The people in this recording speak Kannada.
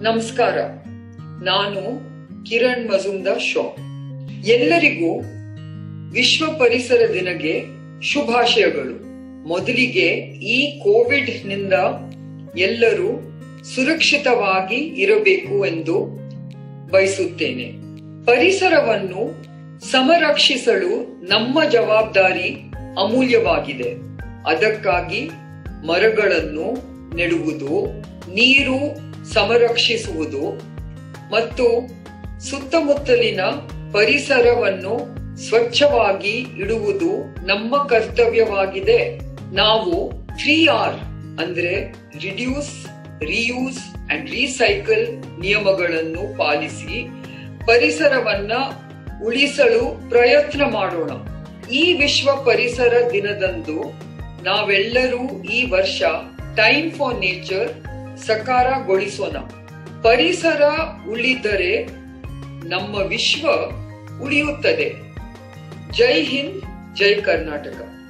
ನಮಸ್ಕಾರ ನಾನು ಕಿರಣ್ ಮಜುಮ್ದಾರ್ ಶಾ ಎಲ್ಲರಿಗೂ ವಿಶ್ವ ಪರಿಸರ ದಿನಗೆ ಶುಭಾಶಯಗಳು ಮೊದಲಿಗೆ ಈ ಕೋವಿಡ್ ನಿಂದ ಎಲ್ಲರೂ ಸುರಕ್ಷಿತವಾಗಿ ಇರಬೇಕು ಎಂದು ಬಯಸುತ್ತೇನೆ ಪರಿಸರವನ್ನು ಸಂರಕ್ಷಿಸಲು ನಮ್ಮ ಜವಾಬ್ದಾರಿ ಅಮೂಲ್ಯವಾಗಿದೆ ಅದಕ್ಕಾಗಿ ಮರಗಳನ್ನು ನೆಡುವುದು ನೀರು ಸಂರಕ್ಷಿಸುವುದು ಮತ್ತು ಸುತ್ತಮುತ್ತಲಿನ ಪರಿಸರವನ್ನು ಸ್ವಚ್ಛವಾಗಿ ಇಡುವುದು ನಮ್ಮ ಕರ್ತವ್ಯವಾಗಿದೆ ನಾವು ತ್ರೀ ಆರ್ ಅಂದ್ರೆ ರಿಡ್ಯೂಸ್ ರಿಯೂಸ್ ಅಂಡ್ ರೀಸೈಕಲ್ ನಿಯಮಗಳನ್ನು ಪಾಲಿಸಿ ಪರಿಸರವನ್ನ ಉಳಿಸಲು ಪ್ರಯತ್ನ ಮಾಡೋಣ ಈ ವಿಶ್ವ ಪರಿಸರ ದಿನದಂದು ನಾವೆಲ್ಲರೂ ಈ ವರ್ಷ ಟೈಮ್ ಫಾರ್ ನೇಚರ್ ಸಕಾರಗೊಳಿಸೋಣ ಪರಿಸರ ಉಳಿದರೆ ನಮ್ಮ ವಿಶ್ವ ಉಳಿಯುತ್ತದೆ ಜೈ ಹಿಂದ್ ಜೈ ಕರ್ನಾಟಕ